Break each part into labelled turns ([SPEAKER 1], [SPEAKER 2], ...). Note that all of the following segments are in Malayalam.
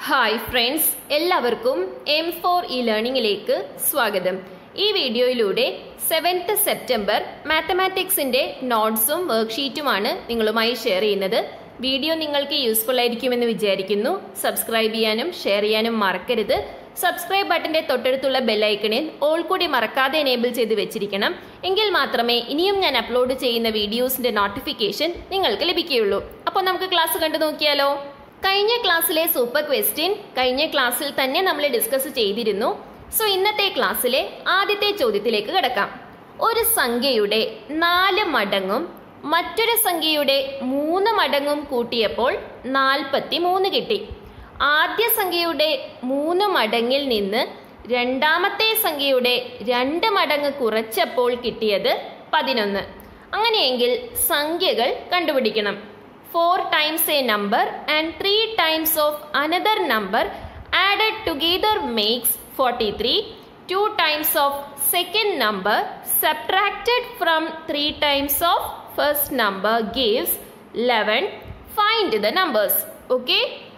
[SPEAKER 1] ഹായ് ഫ്രണ്ട്സ് എല്ലാവർക്കും എം ഫോർ ഇ ലേണിംഗിലേക്ക് സ്വാഗതം ഈ വീഡിയോയിലൂടെ സെവൻത്ത് സെപ്റ്റംബർ മാത്തമാറ്റിക്സിന്റെ നോട്ട്സും വർക്ക്ഷീറ്റുമാണ് നിങ്ങളുമായി ഷെയർ ചെയ്യുന്നത് വീഡിയോ നിങ്ങൾക്ക് യൂസ്ഫുൾ ആയിരിക്കുമെന്ന് വിചാരിക്കുന്നു സബ്സ്ക്രൈബ് ചെയ്യാനും ഷെയർ ചെയ്യാനും മറക്കരുത് സബ്സ്ക്രൈബ് ബട്ടന്റെ തൊട്ടടുത്തുള്ള ബെല്ലൈക്കണിൽ ഓൾ കൂടി മറക്കാതെ എനേബിൾ ചെയ്ത് വെച്ചിരിക്കണം എങ്കിൽ മാത്രമേ ഇനിയും ഞാൻ അപ്ലോഡ് ചെയ്യുന്ന വീഡിയോസിന്റെ നോട്ടിഫിക്കേഷൻ നിങ്ങൾക്ക് ലഭിക്കുകയുള്ളൂ അപ്പോൾ നമുക്ക് ക്ലാസ് കണ്ടു നോക്കിയാലോ കഴിഞ്ഞ ക്ലാസ്സിലെ സൂപ്പർ ക്വസ്റ്റ്യൻ കഴിഞ്ഞ ക്ലാസ്സിൽ തന്നെ നമ്മൾ ഡിസ്കസ് ചെയ്തിരുന്നു സോ ഇന്നത്തെ ക്ലാസ്സിലെ ആദ്യത്തെ ചോദ്യത്തിലേക്ക് കിടക്കാം ഒരു സംഖ്യയുടെ നാല് മടങ്ങും മറ്റൊരു സംഖ്യയുടെ മൂന്ന് മടങ്ങും കൂട്ടിയപ്പോൾ നാൽപ്പത്തി മൂന്ന് കിട്ടി ആദ്യ സംഖ്യയുടെ മൂന്ന് മടങ്ങിൽ നിന്ന് രണ്ടാമത്തെ സംഖ്യയുടെ രണ്ട് മടങ്ങ് കുറച്ചപ്പോൾ കിട്ടിയത് പതിനൊന്ന് അങ്ങനെയെങ്കിൽ സംഖ്യകൾ കണ്ടുപിടിക്കണം four times a number and three times of another number added together makes forty three two times of second number subtracted from three times of first number gives eleven find the numbers okay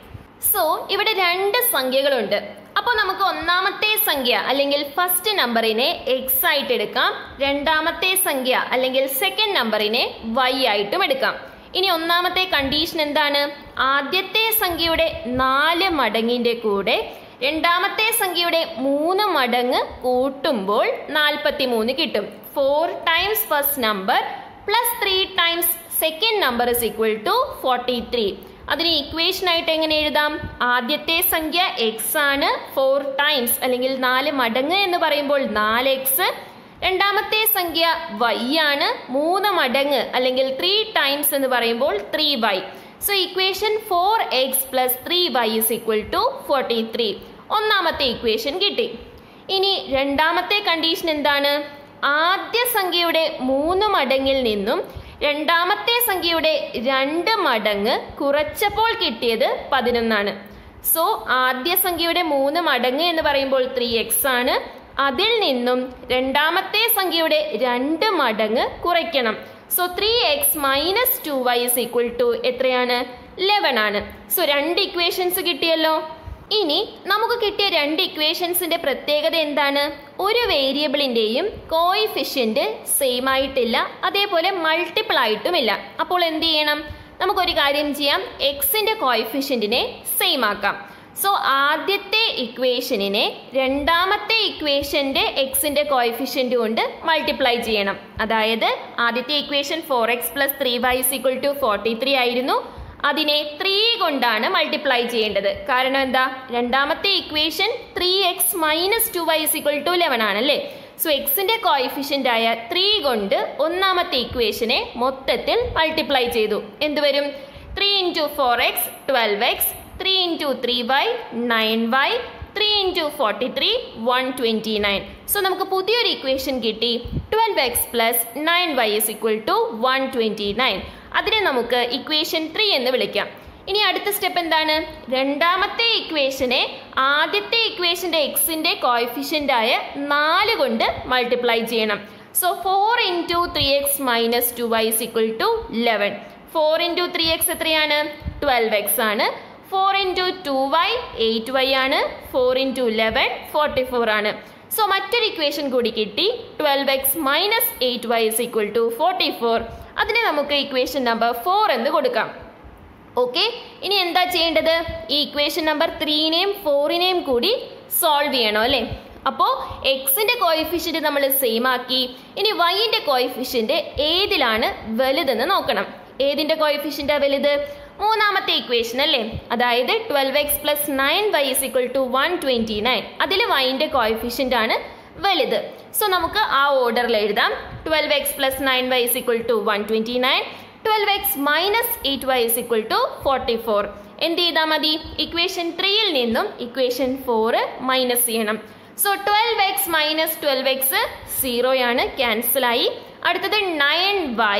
[SPEAKER 1] so ഇവിടെ രണ്ട് സംഖ്യകളുണ്ട് അപ്പോൾ നമുക്ക് ഒന്നാമത്തെ സംഖ്യ അല്ലെങ്കിൽ ഫസ്റ്റ് നമ്പറിനെ എക്സ് ആയിട്ട് എടുക്കാം രണ്ടാമത്തെ സംഖ്യ അല്ലെങ്കിൽ സെക്കൻഡ് നമ്പറിനെ വൈ ആയിട്ടും എടുക്കാം ഇനി ഒന്നാമത്തെ കണ്ടീഷൻ എന്താണ് ആദ്യത്തെ സംഖ്യയുടെ നാല് മടങ്ങിന്റെ കൂടെ രണ്ടാമത്തെ സംഖ്യയുടെ മൂന്ന് മടങ്ങ് കൂട്ടുമ്പോൾ നാൽപ്പത്തി മൂന്ന് കിട്ടും four times first number plus three times second number is equal to forty three അതിന് ഇക്വേഷൻ ആയിട്ട് എങ്ങനെ എഴുതാം ആദ്യത്തെ സംഖ്യ എക്സ് ആണ് ഫോർ ടൈംസ് അല്ലെങ്കിൽ നാല് മടങ്ങ് എന്ന് പറയുമ്പോൾ നാല് എക്സ് രണ്ടാമത്തെ സംഖ്യ വൈ ആണ് മൂന്ന് മടങ്ങ് അല്ലെങ്കിൽ ത്രീ ടൈംസ് എന്ന് പറയുമ്പോൾ three Y so equation four X plus three Y is equal to forty three ഒന്നാമത്തെ ഇക്വേഷൻ കിട്ടി ഇനി രണ്ടാമത്തെ കണ്ടീഷൻ എന്താണ് ആദ്യ സംഖ്യയുടെ മൂന്ന് മടങ്ങിൽ നിന്നും രണ്ടാമത്തെ സംഖ്യയുടെ രണ്ട് മടങ്ങ് കുറച്ചപ്പോൾ കിട്ടിയത് പതിനൊന്നാണ് സോ ആദ്യ സംഖ്യയുടെ മൂന്ന് മടങ്ങ് എന്ന് പറയുമ്പോൾ ത്രീ എക്സ് ആണ് അതിൽ നിന്നും രണ്ടാമത്തെ സംഖ്യയുടെ രണ്ട് മടങ്ങ് കുറയ്ക്കണം so three X minus two Y is equal to എത്രയാണ് ലെവൻ ആണ് സോ രണ്ട് ഇക്വേഷൻസ് കിട്ടിയല്ലോ ഇനി നമുക്ക് കിട്ടിയ രണ്ട് ഇക്വേഷൻസിന്റെ പ്രത്യേകത എന്താണ് ഒരു വേരിയബിളിന്റെയും കോയിഫിഷ്യന്റ് സെയിം ആയിട്ടില്ല അതേപോലെ മൾട്ടിപ്പിൾ ആയിട്ടുമില്ല അപ്പോൾ എന്ത് ചെയ്യണം നമുക്കൊരു കാര്യം ചെയ്യാം എക്സിന്റെ കോയിഫിഷ്യന്റിനെ സെയിം ആക്കാം സോ ആദ്യത്തെ ഇക്വേഷനിനെ രണ്ടാമത്തെ ഇക്വേഷന്റെ എക്സിന്റെ കോയിഫിഷ്യന്റ് കൊണ്ട് മൾട്ടിപ്ലൈ ചെയ്യണം അതായത് ആദ്യത്തെ equation four X plus three Y equal to forty three ആയിരുന്നു അതിനെ ത്രീ കൊണ്ടാണ് മൾട്ടിപ്ലൈ ചെയ്യേണ്ടത് കാരണം എന്താ രണ്ടാമത്തെ equation three X minus two Y equal to eleven ആണല്ലേ സോ എക്സിന്റെ കോയിഫിഷ്യന്റ് ആയ ത്രീ കൊണ്ട് ഒന്നാമത്തെ ഇക്വേഷനെ മൊത്തത്തിൽ മൾട്ടിപ്ലൈ ചെയ്തു എന്തുവരും three into four X twelve X three into three Y nine Y three into forty three one twenty nine so നമുക്ക് പുതിയൊരു ഇക്വേഷൻ കിട്ടി twelve X plus nine Y is equal to one twenty nine അതിനെ നമുക്ക് ഇക്വേഷൻ ത്രീ എന്ന് വിളിക്കാം ഇനി അടുത്ത സ്റ്റെപ്പ് എന്താണ് രണ്ടാമത്തെ ഇക്വേഷനെ ആദ്യത്തെ ഇക്വേഷന്റെ എക്സിന്റെ കോയിഫിഷ്യന്റ് ആയ നാല് കൊണ്ട് മൾട്ടിപ്ലൈ ചെയ്യണം so four into three X minus two Y is equal to eleven four into three X എത്രയാണ് ട്വൽവ് എക്സ് ആണ് four into two Y eight Y ആണ് four into eleven forty four ആണ് സോ മറ്റൊരു ഇക്വേഷൻ കൂടി കിട്ടി twelve X minus eight Y is equal to forty four അതിനെ നമുക്ക് ഇക്വേഷൻ നമ്പർ ഫോർ എന്ന് കൊടുക്കാം ഓക്കെ ഇനി എന്താ ചെയ്യേണ്ടത് ഈ ഇക്വേഷൻ നമ്പർ ത്രീനെയും ഫോറിനെയും കൂടി സോൾവ് ചെയ്യണം അല്ലേ അപ്പോൾ എക്സിന്റെ കോയിഫിഷ്യന്റ് നമ്മൾ സെയിം ആക്കി ഇനി വൈൻ്റെ കോയിഫിഷ്യന്റ് ഏതിലാണ് വലുതെന്ന് നോക്കണം ഏതിന്റെ കോയിഫിഷ്യന്റാ വലുത് മൂന്നാമത്തെ ഇക്വേഷൻ അല്ലേ അതായത് twelve X plus nine Y is equal to one twenty nine അതിൽ വൈൻ്റെ കോയിഫിഷ്യന്റ് ആണ് വലുത് സോ നമുക്ക് ആ ഓർഡറിൽ എഴുതാം twelve X plus nine Y is equal to one twenty nine twelve X minus eight Y is equal to forty four എന്ത് ചെയ്താൽ മതി ഇക്വേഷൻ ത്രീയിൽ നിന്നും ഇക്വേഷൻ ഫോർ മൈനസ് ചെയ്യണം so twelve X minus twelve X സീറോയാണ് ക്യാൻസലായി അടുത്തത് nine Y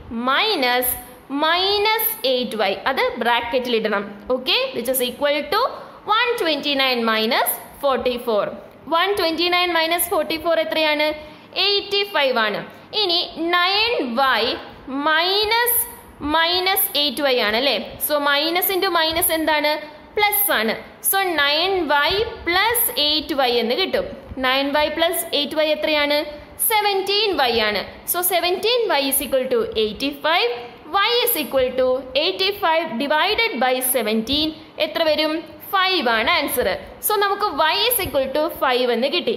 [SPEAKER 1] minus minus eight Y അത് ബ്രാക്കറ്റിൽ ഇടണം okay which is equal to one twenty nine minus forty four one twenty nine minus forty four എത്രയാണ് എയ്റ്റി ഫൈവ് ആണ് ഇനി nine Y minus minus eight Y ആണ് അല്ലേ സോ മൈനസ് ഇൻറ്റു മൈനസ് എന്താണ് പ്ലസ് ആണ് so nine Y plus eight Y എന്ന് കിട്ടും nine Y plus eight Y എത്രയാണ് സെവൻറ്റീൻ വൈ ആണ് so seventeen Y is equal to eighty five Y is equal to eighty five divided by seventeen എത്ര വരും ഫൈവ് ആണ് ആൻസർ സോ നമുക്ക് Y is equal to five എന്ന് കിട്ടി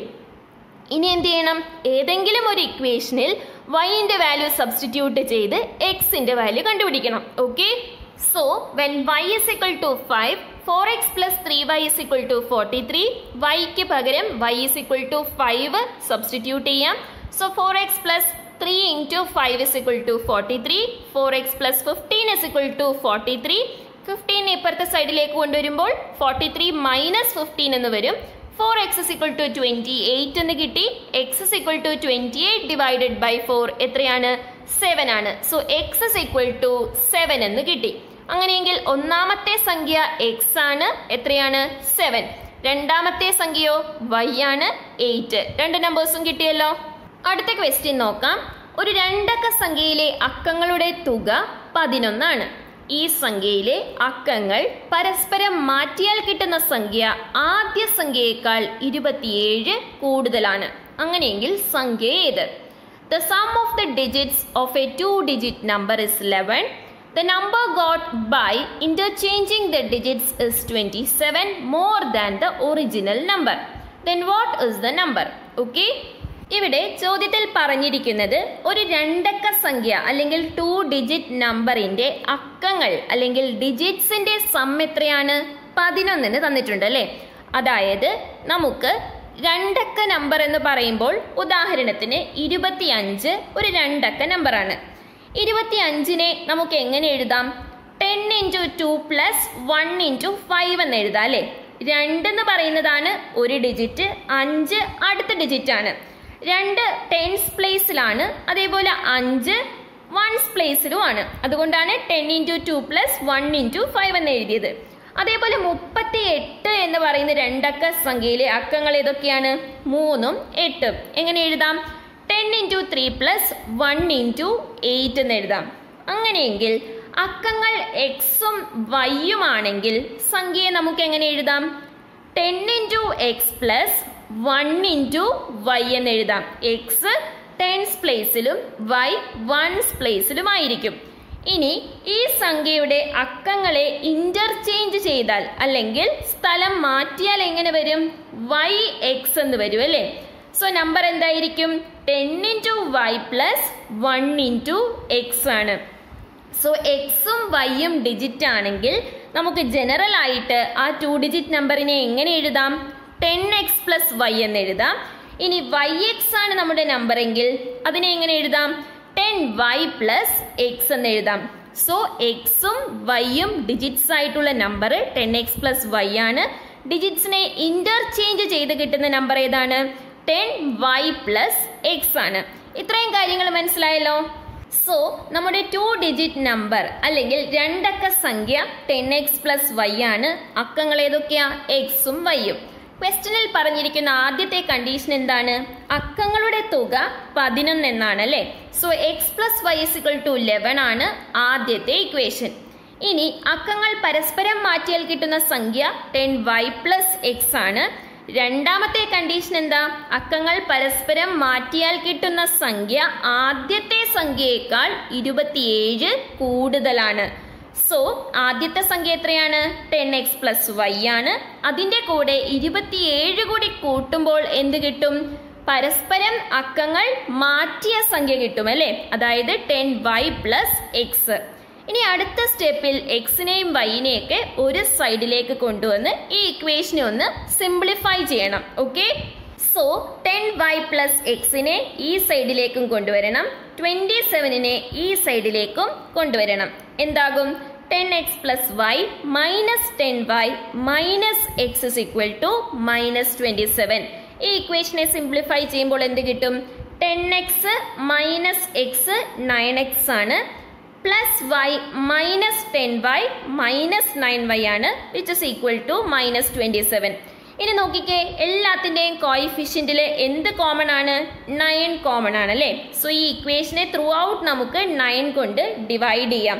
[SPEAKER 1] ഇനി എന്ത് ചെയ്യണം ഏതെങ്കിലും ഒരു ഇക്വേഷനിൽ വൈൻ്റെ വാല്യൂ സബ്സ്റ്റിറ്റ്യൂട്ട് ചെയ്ത് എക്സിന്റെ വാല്യൂ കണ്ടുപിടിക്കണം okay so when Y is equal to five four X plus three Y is equal to forty three വൈക്ക് പകരം Y is equal to five substitute ചെയ്യാം so four X plus three into five is equal to forty three four X plus fifteen is equal to forty three fifteen ഇപ്പുറത്തെ സൈഡിലേക്ക് കൊണ്ടുവരുമ്പോൾ ഫോർട്ടി ത്രീ മൈനസ് ഫിഫ്റ്റീൻ എന്ന് വരും four X is equal to twenty eight എന്ന് കിട്ടി X is equal to twenty eight divided by four എത്രയാണ് സെവൻ ആണ് so X is equal to seven എന്ന് കിട്ടി അങ്ങനെയെങ്കിൽ ഒന്നാമത്തെ സംഖ്യ എക്സ് ആണ് എത്രയാണ് സെവൻ രണ്ടാമത്തെ സംഖ്യയോ വൈ ആണ് എയ്റ്റ് രണ്ട് നമ്പേഴ്സും കിട്ടിയല്ലോ അടുത്ത ക്വസ്റ്റ്യൻ നോക്കാം ഒരു രണ്ടക്ക സംഖ്യയിലെ അക്കങ്ങളുടെ തുക പതിനൊന്നാണ് ഈ സംഖ്യയിലെ അക്കങ്ങൾ പരസ്പരം മാറ്റിയാൽ കിട്ടുന്ന സംഖ്യ ആദ്യ സംഖ്യയേക്കാൾ ഇരുപത്തിയേഴ് കൂടുതലാണ് അങ്ങനെയെങ്കിൽ സംഖ്യ ഏത് the sum of the digits of a two digit number is eleven the number got by interchanging the digits is twenty seven more than the original number then what is the number okay ഇവിടെ ചോദ്യത്തിൽ പറഞ്ഞിരിക്കുന്നത് ഒരു രണ്ടക്ക സംഖ്യ അല്ലെങ്കിൽ ടു ഡിജിറ്റ് നമ്പറിന്റെ അക്കങ്ങൾ അല്ലെങ്കിൽ ഡിജിറ്റ്സിന്റെ സം എത്രയാണ് പതിനൊന്നിന് തന്നിട്ടുണ്ട് അല്ലേ അതായത് നമുക്ക് രണ്ടക്ക നമ്പർ എന്ന് പറയുമ്പോൾ ഉദാഹരണത്തിന് ഇരുപത്തിയഞ്ച് ഒരു രണ്ടക്ക നമ്പറാണ് ഇരുപത്തി അഞ്ചിനെ നമുക്ക് എങ്ങനെ എഴുതാം ten into two plus one into five എന്ന് എഴുതാം അല്ലേ രണ്ട് എന്ന് പറയുന്നതാണ് ഒരു ഡിജിറ്റ് അഞ്ച് അടുത്ത ഡിജിറ്റ് ആണ് രണ്ട് ടെൻസ് പ്ലേസിലാണ് അതേപോലെ അഞ്ച് വൺസ് പ്ലേസിലുമാണ് അതുകൊണ്ടാണ് ten into two plus one into five എന്ന് എഴുതിയത് അതേപോലെ മുപ്പത്തി എട്ട് എന്ന് പറയുന്ന രണ്ടക്ക സംഖ്യയിലെ അക്കങ്ങൾ ഏതൊക്കെയാണ് മൂന്നും എട്ടും എങ്ങനെ എഴുതാം ten into three plus one into eight എന്ന് എഴുതാം അങ്ങനെയെങ്കിൽ അക്കങ്ങൾ എക്സും വൈയും ആണെങ്കിൽ സംഖ്യയെ നമുക്ക് എങ്ങനെ എഴുതാം ten into X plus one into Y എന്ന് എഴുതാം എക്സ് ടെൻസ് പ്ലേസിലും വൈ വൺസ് പ്ലേസിലുമായിരിക്കും ഇനി ഈ സംഖ്യയുടെ അക്കങ്ങളെ ഇന്റർചേഞ്ച് ചെയ്താൽ അല്ലെങ്കിൽ സ്ഥലം മാറ്റിയാൽ എങ്ങനെ വരും വൈ എക്സ് എന്ന് വരും അല്ലേ സോ നമ്പർ എന്തായിരിക്കും ten into Y plus one into X ആണ് സോ എക്സും വൈയും ഡിജിറ്റ് ആണെങ്കിൽ നമുക്ക് ജനറൽ ആയിട്ട് ആ ടു ഡിജിറ്റ് നമ്പറിനെ എങ്ങനെ എഴുതാം ടെൻ എക്സ് പ്ലസ് വൈ എന്ന് എഴുതാം ഇനി വൈ എക്സ് ആണ് നമ്മുടെ നമ്പർ എങ്കിൽ അതിനെ എങ്ങനെ എഴുതാം ടെൻ വൈ പ്ലസ് എക്സ് എന്ന് എഴുതാം സോ എക്സും വൈയും ഡിജിറ്റ്സ് ആയിട്ടുള്ള number ten X plus Y ആണ് ഡിജിറ്റ്സിനെ ഇന്റർചേഞ്ച് ചെയ്ത് കിട്ടുന്ന നമ്പർ ഏതാണ് ടെൻ വൈ പ്ലസ് എക്സ് ആണ് ഇത്രയും കാര്യങ്ങൾ മനസ്സിലായല്ലോ സോ നമ്മുടെ ടു ഡിജിറ്റ് നമ്പർ അല്ലെങ്കിൽ രണ്ടക്ക സംഖ്യ ടെൻ എക്സ് പ്ലസ് വൈ ആണ് അക്കങ്ങൾ ഏതൊക്കെയാ എക്സും വൈയും ക്വസ്റ്റനിൽ പറഞ്ഞിരിക്കുന്ന ആദ്യത്തെ കണ്ടീഷൻ എന്താണ് അക്കങ്ങളുടെ തുക പതിനൊന്ന് എന്നാണ് അല്ലേ so X plus Y is equal to eleven ആണ് ആദ്യത്തെ ഇക്വേഷൻ ഇനി അക്കങ്ങൾ പരസ്പരം മാറ്റിയാൽ കിട്ടുന്ന സംഖ്യ ടെൻ വൈ പ്ലസ് എക്സ് ആണ് രണ്ടാമത്തെ കണ്ടീഷൻ എന്താ അക്കങ്ങൾ പരസ്പരം മാറ്റിയാൽ കിട്ടുന്ന സംഖ്യ ആദ്യത്തെ സംഖ്യയേക്കാൾ ഇരുപത്തിയേഴ് കൂടുതലാണ് സോ ആദ്യത്തെ സംഖ്യ എത്രയാണ് ടെൻ എക്സ് പ്ലസ് വൈ ആണ് അതിൻ്റെ കൂടെ ഇരുപത്തിയേഴ് കൂടി കൂട്ടുമ്പോൾ എന്ത് കിട്ടും പരസ്പരം അക്കങ്ങൾ മാറ്റിയ സംഖ്യ കിട്ടും അല്ലേ അതായത് ടെൻ വൈ പ്ലസ് എക്സ് ഇനി അടുത്ത സ്റ്റെപ്പിൽ എക്സിനെയും വൈനെയൊക്കെ ഒരു സൈഡിലേക്ക് കൊണ്ടുവന്ന് ഈ ഇക്വേഷനെ ഒന്ന് സിംപ്ലിഫൈ ചെയ്യണം okay so ten Y plus എക്സിനെ ഈ സൈഡിലേക്കും കൊണ്ടുവരണം ട്വന്റി സെവനിനെ ഈ സൈഡിലേക്കും കൊണ്ടുവരണം എന്താകും ten X plus Y minus ten Y minus X is equal to minus twenty seven ഈ ഇക്വേഷനെ സിംപ്ലിഫൈ ചെയ്യുമ്പോൾ എന്ത് കിട്ടും ten X minus X nine X ആണ് plus Y minus ten Y minus nine Y ആണ് which is equal to minus twenty seven ഇനി നോക്കിക്കേ എല്ലാത്തിൻ്റെയും കോയിഫിഷ്യൻറ്റിൽ എന്ത് കോമൺ ആണ് നയൻ കോമൺ ആണ് അല്ലേ സോ ഈ ഇക്വേഷനെ ത്രൂ ഔട്ട് നമുക്ക് നയൻ കൊണ്ട് ഡിവൈഡ് ചെയ്യാം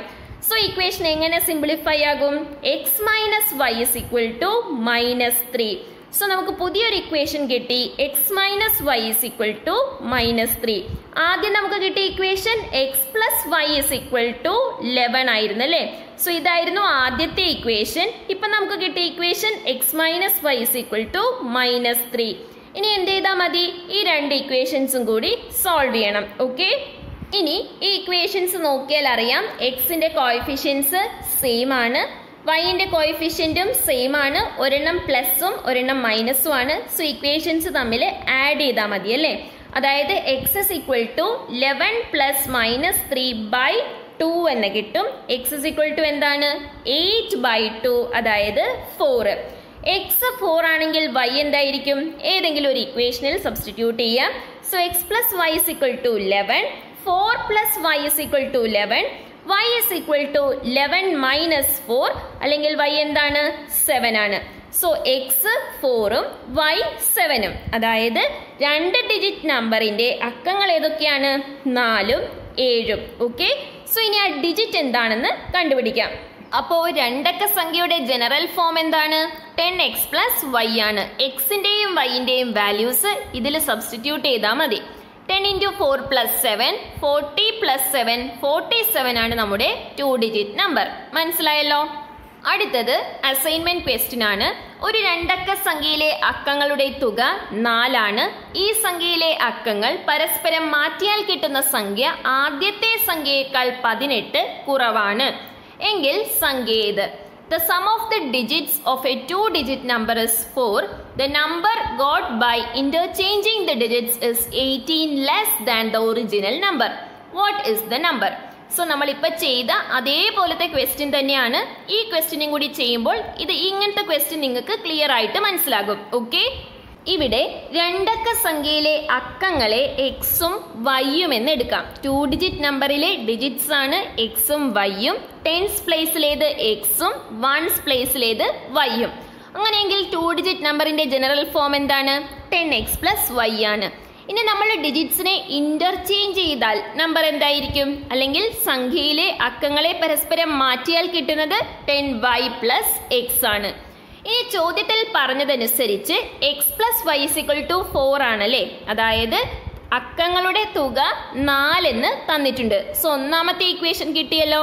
[SPEAKER 1] സോ ഇക്വേഷൻ എങ്ങനെ സിംപ്ലിഫൈ ആകും X minus Y is equal to minus three so നമുക്ക് പുതിയൊരു ഇക്വേഷൻ കിട്ടി X minus Y is equal to minus three ആദ്യം നമുക്ക് കിട്ടിയ equation X plus Y is equal to eleven ആയിരുന്നു അല്ലേ സോ ഇതായിരുന്നു ആദ്യത്തെ ഇക്വേഷൻ ഇപ്പൊ നമുക്ക് കിട്ടിയ equation X minus Y is equal to minus three ഇനി എന്ത് ചെയ്താൽ മതി ഈ രണ്ട് ഇക്വേഷൻസും കൂടി സോൾവ് ചെയ്യണം ഓക്കെ ഇനി ഈ ഇക്വേഷൻസ് നോക്കിയാൽ അറിയാം എക്സിന്റെ കോയിഫിഷ്യൻസ് സെയിം ആണ് വൈൻ്റെ കോയിഫിഷ്യൻറ്റും സെയിം ആണ് ഒരെണ്ണം പ്ലസും ഒരെണ്ണം മൈനസും ആണ് സോ ഇക്വേഷൻസ് തമ്മിൽ ആഡ് ചെയ്താൽ മതി അല്ലേ അതായത് X is equal to eleven plus minus three by two എന്ന് കിട്ടും എക്സ് ഇസ് ഈക്വൽ ടു എന്താണ് എയ്റ്റ് ബൈ ടു അതായത് ഫോർ എക്സ് ഫോർ ആണെങ്കിൽ വൈ എന്തായിരിക്കും ഏതെങ്കിലും ഒരു ഇക്വേഷനിൽ സബ്സ്റ്റിറ്റ്യൂട്ട് ചെയ്യാം so X plus Y is equal to eleven four plus Y is equal to eleven Y is equal to eleven minus four അല്ലെങ്കിൽ വൈ എന്താണ് സെവൻ ആണ് സോ എക്സ് ഫോറും വൈ സെവനും അതായത് രണ്ട് ഡിജിറ്റ് നമ്പറിന്റെ അക്കങ്ങൾ ഏതൊക്കെയാണ് നാലും ഏഴും ഓക്കെ സോ ഇനി ആ ഡിജിറ്റ് എന്താണെന്ന് കണ്ടുപിടിക്കാം അപ്പോൾ രണ്ടക്ക സംഖ്യയുടെ ജനറൽ ഫോം എന്താണ് ടെൻ എക്സ് പ്ലസ് വൈ ആണ് എക്സിന്റെയും വൈന്റെയും വാല്യൂസ് ഇതിൽ സബ്സ്റ്റിറ്റ്യൂട്ട് ചെയ്താൽ മതി ten into four plus seven forty plus seven forty seven ആണ് നമ്മുടെ ടു ഡിജിറ്റ് നമ്പർ മനസ്സിലായല്ലോ അടുത്തത് അസൈൻമെന്റ് ക്വസ്റ്റ്യൻ ആണ് ഒരു രണ്ടക്ക സംഖ്യയിലെ അക്കങ്ങളുടെ തുക നാലാണ് ഈ സംഖ്യയിലെ അക്കങ്ങൾ പരസ്പരം മാറ്റിയാൽ കിട്ടുന്ന സംഖ്യ ആദ്യത്തെ സംഖ്യയേക്കാൾ പതിനെട്ട് കുറവാണ് എങ്കിൽ സംഖ്യ ഏത് The sum of the digits of a two-digit number is 4. The number got by interchanging the digits is 18 less than the original number. What is the number? So നമ്മളിപ്പോൾ ചെയ്ത അതേപോലത്തെ ക്വസ്റ്റ്യൻ തന്നെയാണ് ഈ ക്വസ്റ്റ്യനും കൂടി ചെയ്യുമ്പോൾ ഇത് ഇങ്ങനത്തെ ക്വസ്റ്റ്യൻ നിങ്ങൾക്ക് ക്ലിയർ ആയിട്ട് മനസ്സിലാകും ഓക്കെ ഇവിടെ രണ്ടക്ക സംഖ്യയിലെ അക്കങ്ങളെ എക്സും വൈയും എന്ന് എടുക്കാം ടു ഡിജിറ്റ് നമ്പറിലെ ഡിജിറ്റ്സ് ആണ് എക്സും വൈയും ടെൻസ് പ്ലേസിലേത് എക്സും വൺസ് പ്ലേസിലേത് വൈയും അങ്ങനെയെങ്കിൽ ടു ഡിജിറ്റ് നമ്പറിന്റെ ജനറൽ ഫോം എന്താണ് ടെൻ എക്സ് പ്ലസ് വൈ ആണ് ഇനി നമ്മൾ ഡിജിറ്റ്സിനെ ഇന്റർചേഞ്ച് ചെയ്താൽ നമ്പർ എന്തായിരിക്കും അല്ലെങ്കിൽ സംഖ്യയിലെ അക്കങ്ങളെ പരസ്പരം മാറ്റിയാൽ കിട്ടുന്നത് ടെൻ വൈ പ്ലസ് എക്സ് ആണ് ഇനി ചോദ്യത്തിൽ പറഞ്ഞതനുസരിച്ച് X plus Y is equal to four ആണല്ലേ അതായത് അക്കങ്ങളുടെ തുക നാലെന്ന് തന്നിട്ടുണ്ട് സോ ഒന്നാമത്തെ ഇക്വേഷൻ കിട്ടിയല്ലോ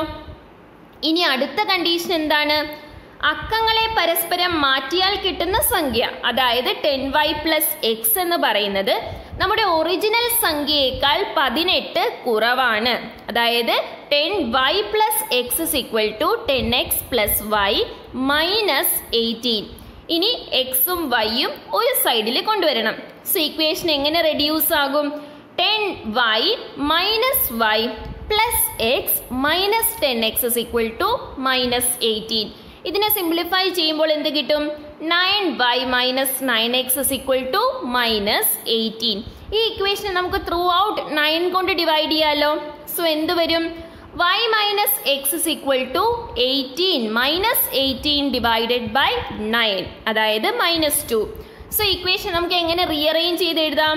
[SPEAKER 1] ഇനി അടുത്ത കണ്ടീഷൻ എന്താണ് അക്കങ്ങളെ പരസ്പരം മാറ്റിയാൽ കിട്ടുന്ന സംഖ്യ അതായത് ടെൻ വൈ പ്ലസ് എക്സ് എന്ന് പറയുന്നത് നമ്മുടെ ഒറിജിനൽ സംഖ്യയേക്കാൾ പതിനെട്ട് കുറവാണ് അതായത് ten Y plus X is equal to ten X plus Y minus eighteen ഇനി എക്സും വൈയും ഒരു സൈഡിൽ കൊണ്ടുവരണം സോ ഇക്വേഷൻ എങ്ങനെ റെഡ്യൂസ് ആകും ten Y minus Y plus X minus ten X is equal to minus eighteen ഇതിനെ സിംപ്ലിഫൈ ചെയ്യുമ്പോൾ എന്ത് കിട്ടും nine Y minus nine X is equal to minus eighteen ഈ ഇക്വേഷൻ നമുക്ക് ത്രൂ ഔട്ട് നയൻ കൊണ്ട് ഡിവൈഡ് ചെയ്യാലോ സോ എന്ത് വരും Y minus X is equal to eighteen minus eighteen divided by nine അതായത് മൈനസ് ടു സോ ഇക്വേഷൻ നമുക്ക് എങ്ങനെ റീഅറേഞ്ച് ചെയ്ത് എഴുതാം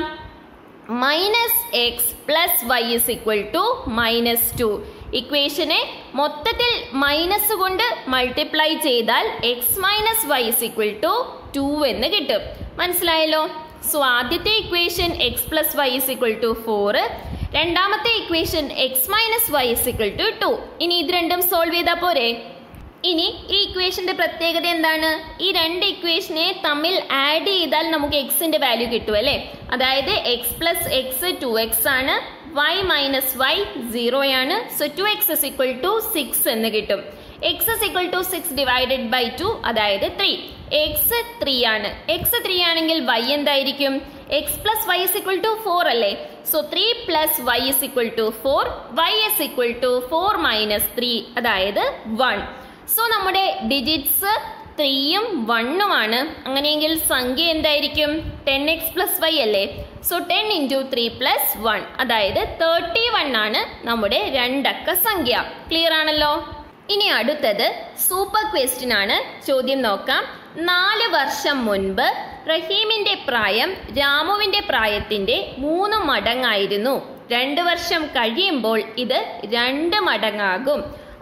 [SPEAKER 1] minus x plus Y is equal to minus two ഇക്വേഷനെ മൊത്തത്തിൽ മൈനസ് കൊണ്ട് മൾട്ടിപ്ലൈ ചെയ്താൽ x minus Y is equal to two എന്ന് കിട്ടും മനസ്സിലായല്ലോ സോ ആദ്യത്തെ equation X plus Y is equal to four രണ്ടാമത്തെ equation X minus Y is equal to two ഇനി ഇത് രണ്ടും സോൾവ് ചെയ്താൽ പോരെ ഇനി ഈ ഇക്വേഷന്റെ പ്രത്യേകത എന്താണ് ഈ രണ്ട് ഇക്വേഷനെ തമ്മിൽ ആഡ് ചെയ്താൽ നമുക്ക് എക്സിന്റെ വാല്യൂ കിട്ടും അല്ലേ അതായത് x plus x two x ആണ് വൈ മൈനസ് വൈ സീറോയാണ് so two x is equal to six എന്ന് കിട്ടും X is equal to six divided by two അതായത് ത്രീ എക്സ് ത്രീ ആണ് എക്സ് ത്രീ ആണെങ്കിൽ വൈ എന്തായിരിക്കും x plus Y is equal to four അല്ലേ so three plus Y is equal to four y is equal to four minus three അതായത് വൺ സോ നമ്മുടെ ഡിജിറ്റ്സ് ത്രീയും വണ്ണുമാണ് അങ്ങനെയെങ്കിൽ സംഖ്യ എന്തായിരിക്കും ടെൻ എക്സ് പ്ലസ് വൈ അല്ലേ so ten into three plus one അതായത് തേർട്ടി വൺ ആണ് നമ്മുടെ രണ്ടക്ക സംഖ്യ ക്ലിയർ ആണല്ലോ ഇനി അടുത്തത് സൂപ്പർ ക്വസ്റ്റ്യൻ ആണ് ചോദ്യം നോക്കാം നാല് വർഷം മുൻപ് റഹീമിന്റെ പ്രായം രാമുവിന്റെ പ്രായത്തിന്റെ മൂന്ന് മടങ്ങായിരുന്നു രണ്ട് വർഷം കഴിയുമ്പോൾ ഇത് രണ്ട് മടങ്ങാകും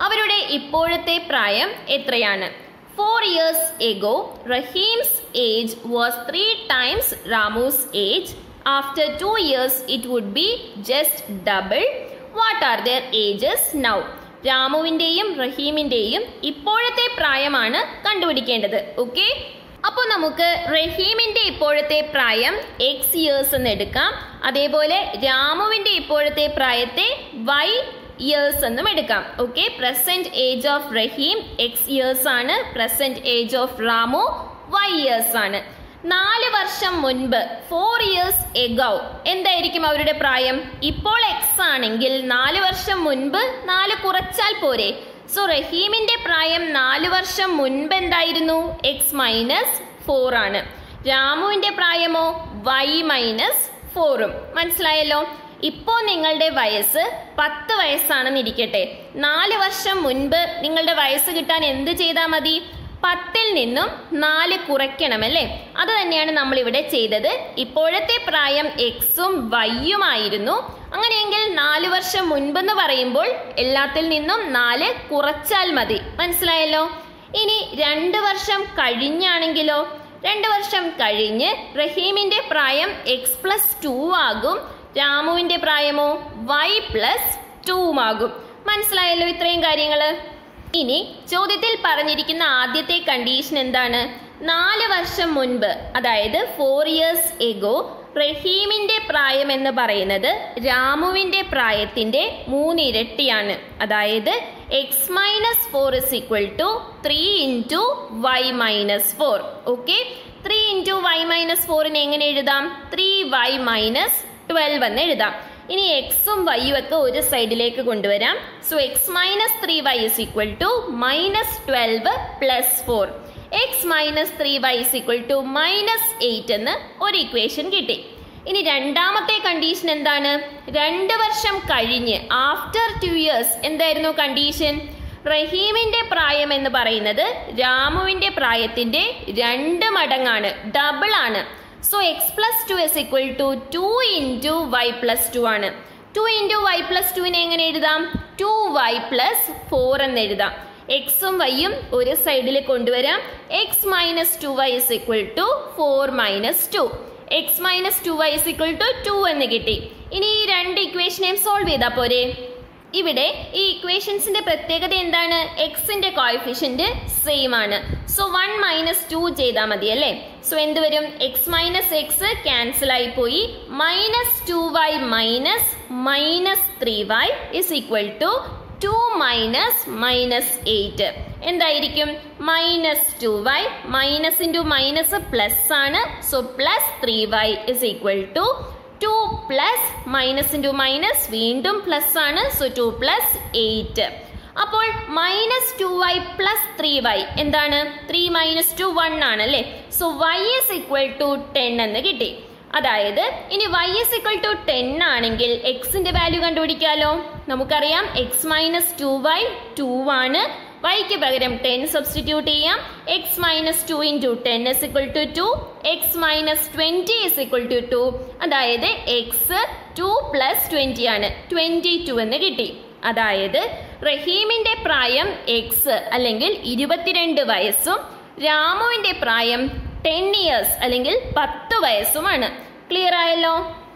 [SPEAKER 1] അവരുടെ ഇപ്പോഴത്തെ പ്രായം എത്രയാണ് four years ago Rahim's age was three times Ramu's age after two years it would be just double what are their ages now രാമുവിൻ്റെയും റഹീമിൻ്റെയും ഇപ്പോഴത്തെ പ്രായമാണ് കണ്ടുപിടിക്കേണ്ടത് ഓക്കെ അപ്പോൾ നമുക്ക് റഹീമിൻ്റെ ഇപ്പോഴത്തെ പ്രായം എക്സ് ഇയേഴ്സ് എന്ന് എടുക്കാം അതേപോലെ രാമുവിൻ്റെ ഇപ്പോഴത്തെ പ്രായത്തെ വൈ ഇയേഴ്സ് എന്നും എടുക്കാം okay present age of Rahim x years ആണ് present age of Ramu y years ആണ് നാല് വർഷം മുൻപ് ഫോർ ഇയേഴ്സ് എഗൗ എന്തായിരിക്കും അവരുടെ പ്രായം ഇപ്പോൾ എക്സ് ആണെങ്കിൽ നാല് വർഷം മുൻപ് നാല് കുറച്ചാൽ പോരെ സോ റഹീമിന്റെ പ്രായം നാല് വർഷം മുൻപ് എന്തായിരുന്നു എക്സ് മൈനസ് ഫോർ ആണ് രാമുവിന്റെ പ്രായമോ വൈ മൈനസ് ഫോറും മനസ്സിലായല്ലോ ഇപ്പോൾ നിങ്ങളുടെ വയസ്സ് പത്ത് വയസ്സാണെന്ന് ഇരിക്കട്ടെ നാല് വർഷം മുൻപ് നിങ്ങളുടെ വയസ്സ് കിട്ടാൻ എന്ത് ചെയ്താൽ മതി പത്തിൽ നിന്നും നാല് കുറയ്ക്കണം അല്ലേ അത് തന്നെയാണ് നമ്മൾ ഇവിടെ ചെയ്തത് ഇപ്പോഴത്തെ പ്രായം എക്സും വൈയുമായിരുന്നു അങ്ങനെയെങ്കിൽ നാല് വർഷം മുൻപെന്ന് പറയുമ്പോൾ എല്ലാത്തിൽ നിന്നും നാല് കുറച്ചാൽ മതി മനസ്സിലായല്ലോ ഇനി രണ്ട് വർഷം കഴിഞ്ഞാണെങ്കിലോ രണ്ട് വർഷം കഴിഞ്ഞ് റഹീമിന്റെ പ്രായം എക്സ് പ്ലസ് ടു ആകും രാമുവിന്റെ പ്രായമോ വൈ പ്ലസ് ടൂമാകും മനസ്സിലായല്ലോ ഇത്രയും കാര്യങ്ങള് ഇനി ചോദ്യത്തിൽ പറഞ്ഞിരിക്കുന്ന ആദ്യത്തെ കണ്ടീഷൻ എന്താണ് നാല് വർഷം മുൻപ് അതായത് ഫോർ ഇയേഴ്സ് എഗോ റഹീമിന്റെ പ്രായം എന്ന് പറയുന്നത് രാമുവിന്റെ പ്രായത്തിന്റെ മൂന്നിരട്ടിയാണ് അതായത് x minus four is equal to three into y minus four okay three into y minus ഫോറിന് എങ്ങനെ എഴുതാം ത്രീ വൈ മൈനസ് ട്വൽവ് എന്ന് എഴുതാം ഇനി എക്സും വൈയും ഒക്കെ ഒരു സൈഡിലേക്ക് കൊണ്ടുവരാം so x minus three Y is equal to minus twelve plus four x minus three Y is equal to minus eight എന്ന് ഒരു ഇക്വേഷൻ കിട്ടി ഇനി രണ്ടാമത്തെ കണ്ടീഷൻ എന്താണ് രണ്ട് വർഷം കഴിഞ്ഞ് ആഫ്റ്റർ ടു ഇയേഴ്സ് എന്തായിരുന്നു കണ്ടീഷൻ റഹീമിന്റെ പ്രായം എന്ന് പറയുന്നത് രാമുവിന്റെ പ്രായത്തിന്റെ രണ്ട് മടങ്ങാണ് ഡബിൾ ആണ് so X plus two is equal to two into Y plus two ആണ് ടു ഇൻറ്റു വൈ പ്ലസ് ടുവിനെ എങ്ങനെ എഴുതാം ടു വൈ പ്ലസ് ഫോർ എന്ന് എഴുതാം എക്സും വൈയും ഒരു സൈഡിൽ കൊണ്ടുവരാം x minus two Y is equal to four minus two x minus two Y is equal to two എന്ന് കിട്ടി ഇനി ഈ രണ്ട് ഇക്വേഷനെയും സോൾവ് ചെയ്താൽ പോരെ ഇവിടെ ഈ ഇക്വേഷൻസിന്റെ പ്രത്യേകത എന്താണ് എക്സിന്റെ കോയിഫിഷ്യന്റ് സെയിം ആണ് സോ വൺ മൈനസ് ടു ചെയ്താൽ മതി അല്ലേ സോ എന്ത് വരും എക്സ് മൈനസ് എക്സ് ക്യാൻസൽ ആയി പോയി minus two y minus minus three Y is equal to two minus minus eight എന്തായിരിക്കും minus two y minus into minus plus ആണ് so plus three Y is equal to two plus minus into minus വീണ്ടും പ്ലസ് ആണ് സോ ടു പ്ലസ് എയ്റ്റ് അപ്പോൾ minus two y plus three y എന്താണ് ത്രീ മൈനസ് ടു വൺ ആണ് അല്ലേ so y is equal to ten എന്ന് കിട്ടി അതായത് ഇനി Y is equal to ten ആണെങ്കിൽ എക്സിന്റെ വാല്യൂ കണ്ടുപിടിക്കാലോ നമുക്കറിയാം x minus two y two ആണ് വൈക്ക് പകരം ടെൻ സബ്സ്റ്റിറ്റ്യൂട്ട് ചെയ്യാം x minus two into ten is equal to two x minus twenty is equal to two അതായത് എക്സ് ടു പ്ലസ് ട്വൻറ്റി ആണ് ട്വൻറ്റി ടു എന്ന് കിട്ടി അതായത് റഹീമിന്റെ പ്രായം എക്സ് അല്ലെങ്കിൽ ഇരുപത്തിരണ്ട് വയസ്സും രാമുവിന്റെ പ്രായം ടെൻ ഇയേഴ്സ് അല്ലെങ്കിൽ പത്ത് വയസ്സുമാണ് ക്ലിയർ ആയല്ലോ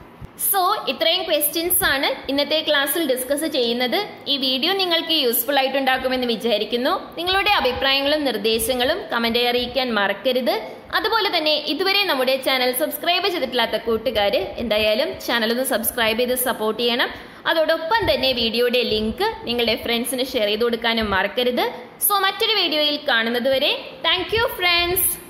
[SPEAKER 1] സോ ഇത്രയും ക്വസ്റ്റ്യൻസ് ആണ് ഇന്നത്തെ ക്ലാസ്സിൽ ഡിസ്കസ് ചെയ്യുന്നത് ഈ വീഡിയോ നിങ്ങൾക്ക് യൂസ്ഫുൾ ആയിട്ടുണ്ടാക്കുമെന്ന് വിചാരിക്കുന്നു നിങ്ങളുടെ അഭിപ്രായങ്ങളും നിർദ്ദേശങ്ങളും കമന്റ് അറിയിക്കാൻ മറക്കരുത് അതുപോലെ തന്നെ ഇതുവരെ നമ്മുടെ ചാനൽ സബ്സ്ക്രൈബ് ചെയ്തിട്ടില്ലാത്ത കൂട്ടുകാർ എന്തായാലും ചാനൽ ഒന്ന് സബ്സ്ക്രൈബ് ചെയ്ത് സപ്പോർട്ട് ചെയ്യണം അതോടൊപ്പം തന്നെ വീഡിയോയുടെ ലിങ്ക് നിങ്ങളുടെ ഫ്രണ്ട്സിന് ഷെയർ ചെയ്ത് കൊടുക്കാനും മറക്കരുത് സോ മറ്റൊരു വീഡിയോയിൽ കാണുന്നത് വരെ താങ്ക് യു ഫ്രണ്ട്സ്